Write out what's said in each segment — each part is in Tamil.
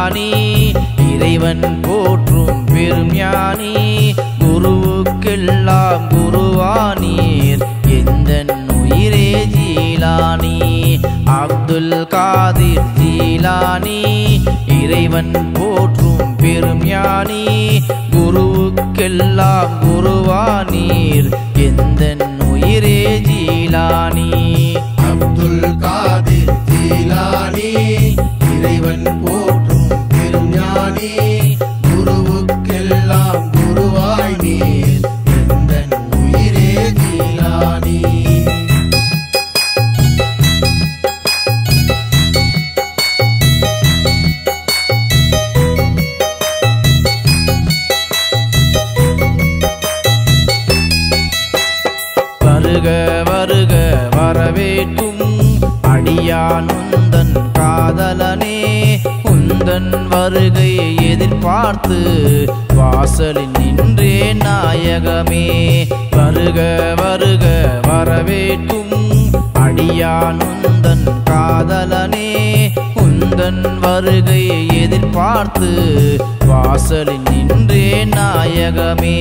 ஜீலானி இறைவன் போற்றும் பெரும் ஞானி குருவுக்கெல்லாம் குருவானீர் எந்த உயிரே ஜீலானி அப்துல் காதிர் ஜீலானி இறைவன் போற்றும் பெரும் ஞானி குருவுக்கெல்லாம் குருவானீர் எந்த உயிரே ஜீலானி அப்துல் காதிர் ஜீலானி இறைவன் போற்றும் பெரும் ஞானி குருவுக்கெல்லாம் குருவாய் நீர் எந்தன் உயிரே ஜீலானி வருக வருக வரவேற்கும் அடியானுந்தன் காதலனே உந்தன் வருகையை எதிர்பார்த்து வாசலில் நின்றே நாயகமே வருக வருக வரவேற்கும் அடியானுந்தன் காதலனே உந்தன் வருகையை எதிர்பார்த்து வாசலில் நின்றே நாயகமே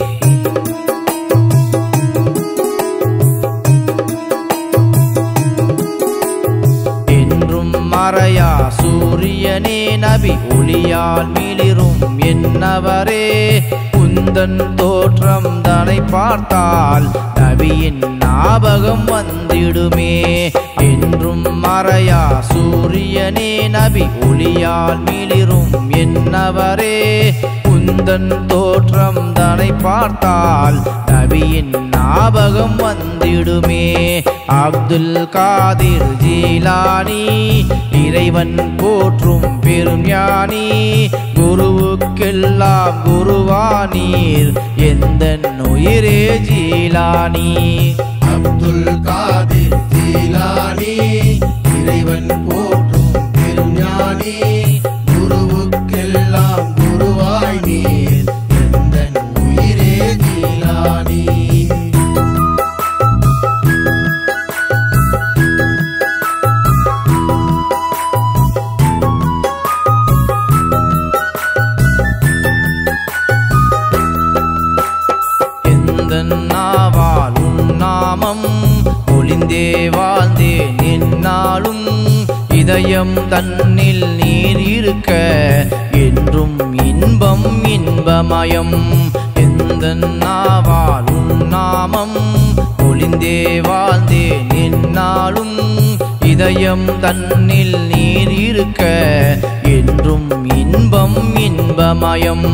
என்றும் மறையா சூரியனே நபி ஒளியால் மிளிரும் என்னவரே உந்தன் தோற்றம் தனை பார்த்தால் நபியின் ஞாபகம் வந்திடுமே என்றும் மறையா சூரியனே நபி ஒளியால் மிளிரும் என்னவரே உந்தன் தோற்றம் தனை பார்த்தால் நபியின் ஞாபகம் வந்திடுமே அப்துல் காதிர் ஜீலானி இறைவன் போற்றும் பெரும் ஞானி குருவுக்கெல்லாம் குருவானீர் எந்த உயிரே ஜீலானி அப்துல் காதிர் ஜீலானி இறைவன் போற்றும் பெரும் ஞானி குருவுக்கெல்லாம் குருவாய் நீர் எந்தன் உயிரே ஜீலானி எந்த நாவால் உன் நாமம் ஒளிந்தே வாழ்ந்தேன் என்னாலும் இதயம் தன்னில் நீர் இருக்க என்றும் இன்பம் இன்பமயம் எந்த நாவால் உன் நாமம் ஒளிந்தே வாழ்ந்தேன் என்னாலும் இதயம் தன்னில் நீர் இருக்க என்றும் இன்பம் இன்பமயம்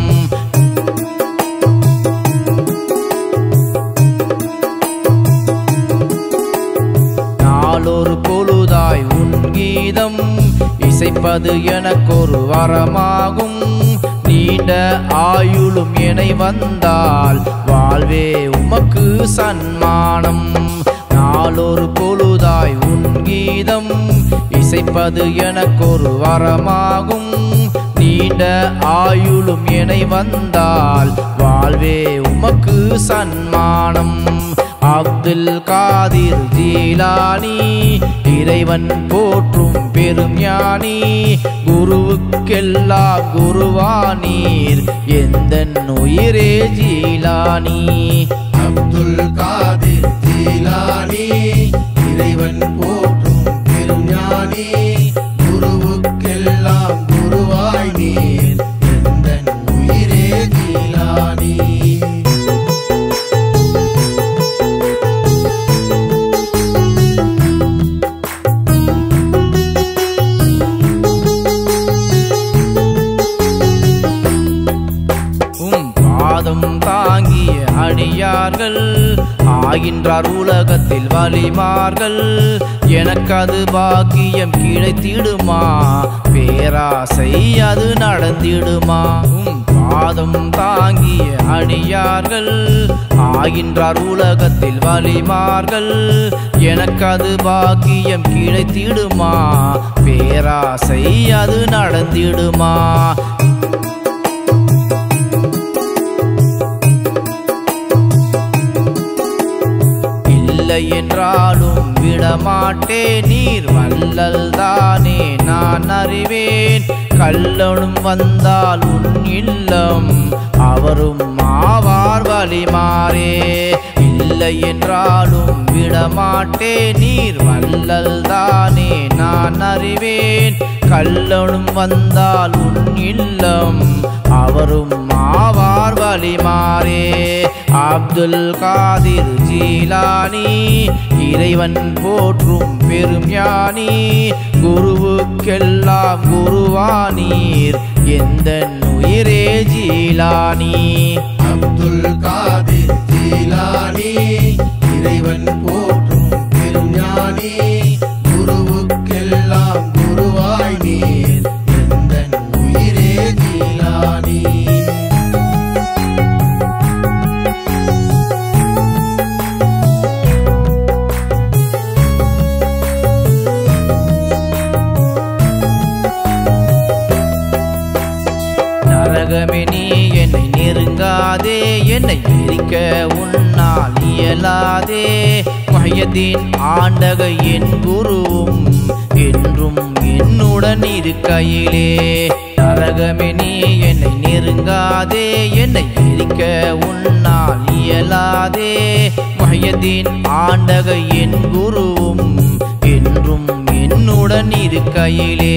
நாளொரு பொழுதாய் உன் கீதம் இசைப்பது எனக்கொரு வரமாகும் நீண்ட ஆயுளும் எனை வந்தால் வாழ்வே உமக்கு சன்மானம் நாளொரு பொழுதாய் உன் கீதம் இசைப்பது எனக்கொரு வரமாகும் நீண்ட ஆயுளும் எனை வந்தால் வாழ்வே உமக்கு சன்மானம் அப்துல் காதிர் ஜீலானி இறைவன் போற்றும் பெரும் ஞானி குருவுக்கெல்லாம் குருவானீர் எந்த உயிரே ஜீலானி அப்துல் காதிர் ஜீலானி இறைவன் போற்றும் பெரும் ஞானி குருவுக்கெல்லாம் குருவாய் நீர் எந்தன் உயிரே ஜீலானி உம் பாதம் தாங்கிய அடியார்கள் ஆகின்றார் உலகத்தில் வலிமார்கள் எனக்கு அது பாக்கியம் கிடைத்திடுமா பேராசை அது நடந்திடுமா உம் பாதம் தாங்கிய அடியார்கள் ஆகின்றார் உலகத்தில் வலிமார்கள் எனக்கு அது பாக்கியம் கிடைத்திடுமா பேராசை அது நடந்திடுமா இல்லை என்றாலும் விட விடமாட்டே நீர் வல்லல் தானே நான் அறிவேன் கல்லனும் வந்தால் உன் இல்லம் அவரும் மாவார் வழிமாறே இல்லை என்றாலும் விடமாட்டே நீர் வல்லல் தானே நான் அறிவேன் கல்லனும் வந்தால் உன் இல்லம் அவரும் மாவார் வழிமாறே அப்துல் காதிர் ஜீலானி இறைவன் போற்றும் பெரும் ஞானி குருவுக்கெல்லாம் குருவானீர் எந்த உயிரே ஜீலானி அப்துல் காதிர் ஜீலானி இறைவன் போற்றும் பெரும் ஞானி குருவுக்கெல்லாம் குருவாய் நீர் எந்தன் உயிரே ஜீலானி நரகமே நீ என்னை நெருங்காதே என்னை எரிக்க உன்னால் இயலாதே மயத்தின் ஆண்டக என் குருவும் என்றும் என்னுடன் இருக்கையிலே நரகமே நீ என்னை நெருங்காதே என்னை எரிக்க உன்னால் இயலாதே மயத்தின் ஆண்டக என் குருவும் என்றும் என்னுடன் இருக்கையிலே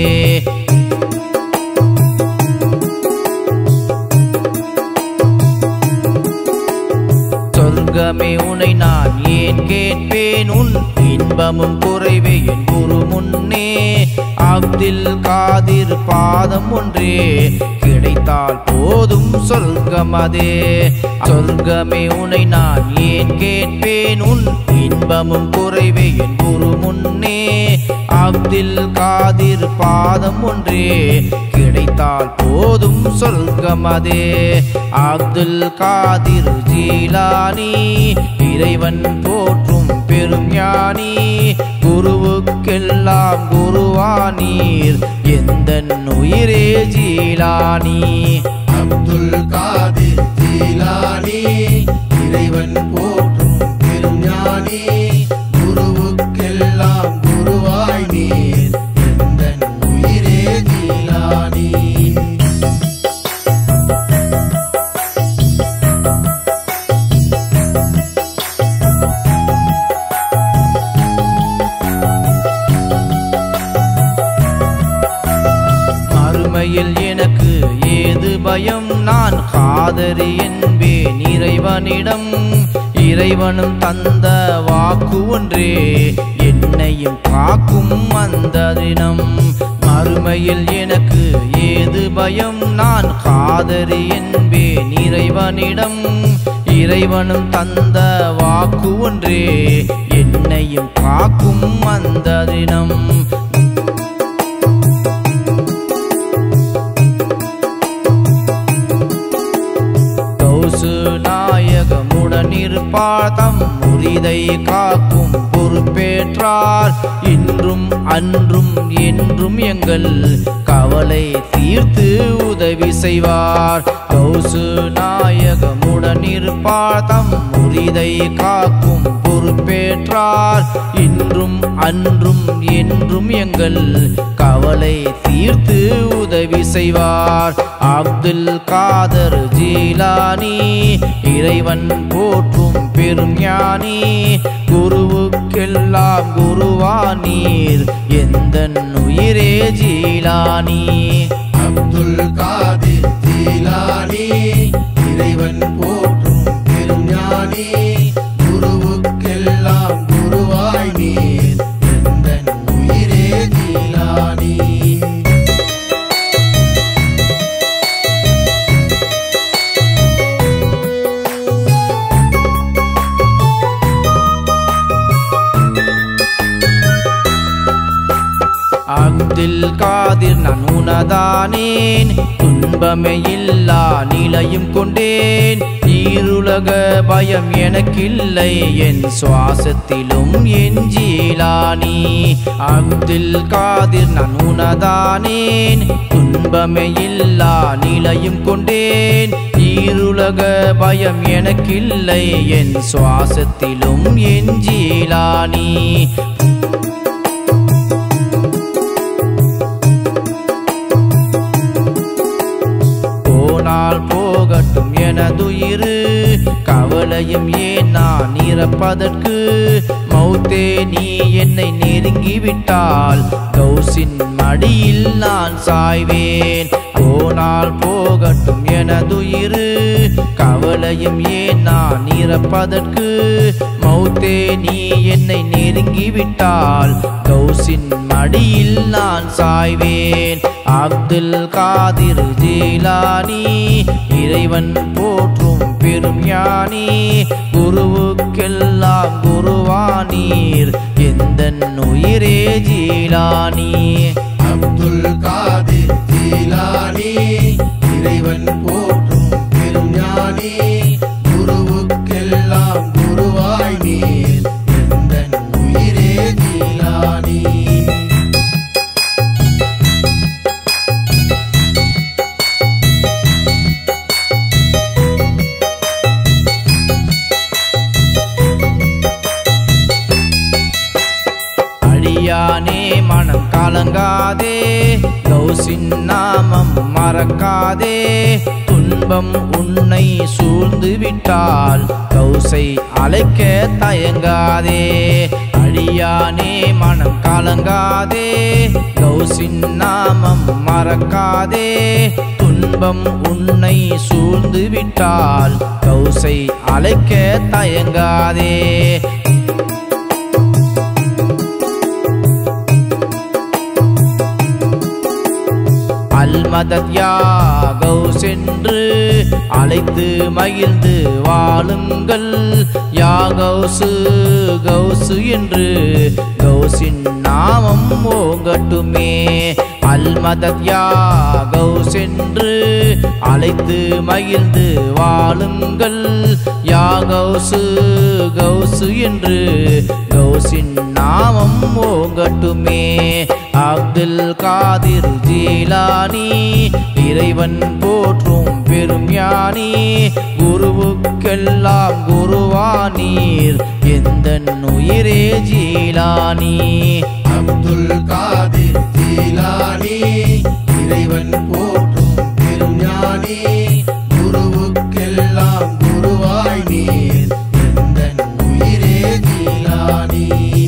சொர்க்கமே உனை நான் ஏன் கேட்பேன் உன் இன்பமும் குறைவே என் குரு முன்னே அப்தில் காதிர் பாதம் ஒன்றே கிடைத்தால் போதும் சொர்க்கம் அதே சொர்க்கமே உனை நான் ஏன் கேட்பேன் உன் இன்பமும் குறைவே என் குரு முன்னே அப்தில் காதிர் பாதம் ஒன்றே கிடைத்தால் போதும் சொர்க்கம் அதே அப்துல் காதிர் ஜீலானி இறைவன் போற்றும் பெரும் ஞானி குருவுக்கெல்லாம் குருவானீர் எந்த உயிரே ஜீலானி அப்துல் காதிர் ஜீலானி இறைவன் போற்றும் பெரும் ஞானி குருவுக்கெல்லாம் குருவாய் நீர் எந்தன் உயிரே ஜீலானி மறுமையில் எனக்கு ஏது பயம் நான் காதறி என்பேன் இறைவனிடம் இறைவனும் தந்த வாக்கு ஒன்றே என்னையும் காக்கும் அந்த தினம் மறுமையில் எனக்கு ஏது பயம் நான் காதறி என்பேன் இறைவனிடம் இறைவனும் தந்த வாக்கு ஒன்றே என்னையும் காக்கும் அந்த தினம் கௌசு நாயகமுடன் இருப்பார் தம் முறிதை காக்கும் பொறுப்பேற்றார் இன்றும் அன்றும் என்றும் எங்கள் கவலை தீர்த்து உதவி செய்வார் கௌசு நாயகமுடன் இருப்பார் தம் முறிதை காக்கும் பொறுப்பேற்றார் இன்றும் அன்றும் என்றும் எங்கள் கவலை தீர்த்து உதவி செய்வார் அப்துல் காதர் ஜீலானி இறைவன் போற்றும் பெரும் ஞானி குருவுக்கெல்லாம் குருவானீர் எந்த உயிரே ஜீலானி அப்துல் காதிர் ஜீலானி இறைவன் போற்றும் பெரும் ஞானி குருவுக்கெல்லாம் குருவாய் நீர் எந்தன் உயிரே ஜீலானி அப்துல் காதிர் நான் உனதானேன் துன்பமே இல்லா நிலையும் கொண்டேன் ஈருலக பயம் எனக்கில்லை என் சுவாசத்திலும் என் ஜீலானி அப்துல் காதிர் நான் உனதானேன் துன்பமே இல்லா நிலையும் கொண்டேன் ஈருலக பயம் எனக்கில்லை என் சுவாசத்திலும் என் ஜீலானி போனால் போகட்டும் எனதுயிரு கவலையும் ஏன் நான் இறப்பதற்கு மௌத்தே நீ என்னை நெருங்கி விட்டால் கௌசின் மடியில் நான் சாய்வேன் போனால் போகட்டும் எனதுயிரு கவலையும் ஏன் நான் இறப்பதற்கு மௌத்தே நீ என்னை நெருங்கி விட்டால் கௌசின் மடியில் நான் சாய்வேன் அப்துல் காதிர் ஜீலானி இறைவன் போற்றும் பெரும் ஞானி குருவுக்கெல்லாம் குருவானீர் எந்த உயிரே ஜீலானி அப்துல் காதிர் ஜீலானி இறைவன் போற்றும் பெரும் ஞானி குருவுக்கெல்லாம் குருவாய் நீர் எந்தன் உயிரே ஜீலானி அடியானே மனம் கலங்காதே கௌசின் நாமம் மறக்காதே துன்பம் உன்னை சூழ்ந்து விட்டால் கௌசை அழைக்க தயங்காதே அடியானே மனம் கலங்காதே கௌசின் நாமம் மறக்காதே துன்பம் உன்னை சூழ்ந்து விட்டால் கௌசை அழைக்க தயங்காதே அல்மதத் யாகௌ சென்று அழைத்து மகிழ்ந்து வாழுங்கள் யாகௌசு கௌசு என்று கௌசின் நாமம் ஓங்கட்டுமே அல்மதத் யாகௌ சென்று அழைத்து மகிழ்ந்து வாழுங்கள் யாகௌசு கௌசு என்று கௌசின் நாமம் ஓங்கட்டுமே அப்துல் காதிர் ஜீலானி இறைவன் போற்றும் பெரும் ஞானி குருவுக்கெல்லாம் குருவானீர் எந்த உயிரே ஜீலானி அப்துல் காதிர் ஜீலானி இறைவன் போற்றும் பெரும் ஞானி குருவுக்கெல்லாம் குருவாய் நீர் எந்தன் உயிரே ஜீலானி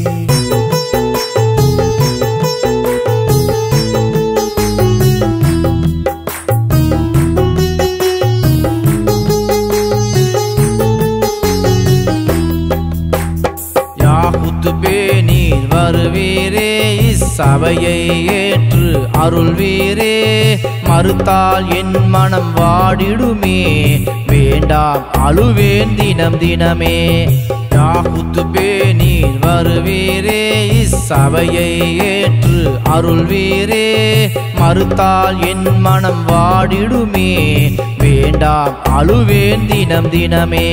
யாகுத்து பேனீர் வருவீரே இச்சபையை ஏற்று அருள்வீரே மறுத்தால் என் மனம் வாடிடுமே வேண்டாம் அழுவேன் தினம் தினமே யாகுத்து பேனீர் வருவீரே இச்சபையை ஏற்று அருள்வீரே மறுத்தால் என் மனம் வாடிடுமே வேண்டாம் அழுவேன் தினம் தினமே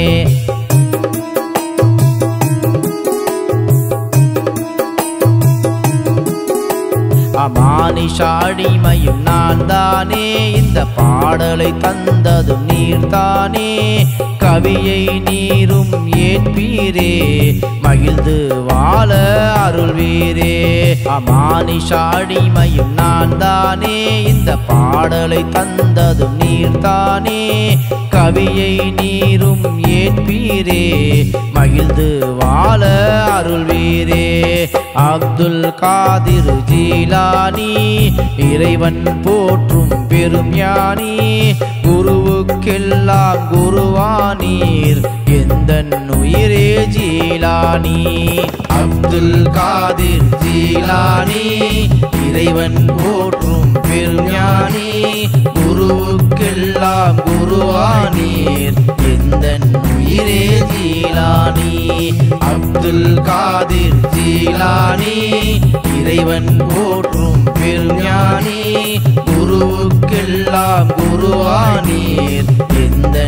அமானிஷா அடிமையும் நான் தானே இந்த பாடலை தந்ததும் நீர்தானே கவியை நீரும் ஏற்பீரே மகிழ்ந்து வாழ அருள்வீரே அமானிஷா அடிமையும் நான் தானே இந்த பாடலை தந்ததும் நீர்தானே கவியை நீரும் ஏற்பீரே மகிழ்ந்து வாழ அருள்வீரே அப்துல் காதிர் ஜீலானி இறைவன் போற்றும் பெரும் ஞானி குருவுக்கெல்லாம் குருவானீர் எந்த உயிரே ஜீலானி அப்துல் காதிர் ஜீலானி இறைவன் போற்றும் பெரும் ஞானி குருவுக்கெல்லாம் குருவானீர் எந்த உயிரே ஜீலானி அப்துல் காதிர் ஜீலானி இறைவன் போற்றும் பெரும் ஞானி குருவுக்கெல்லாம் குருவானீர் எந்த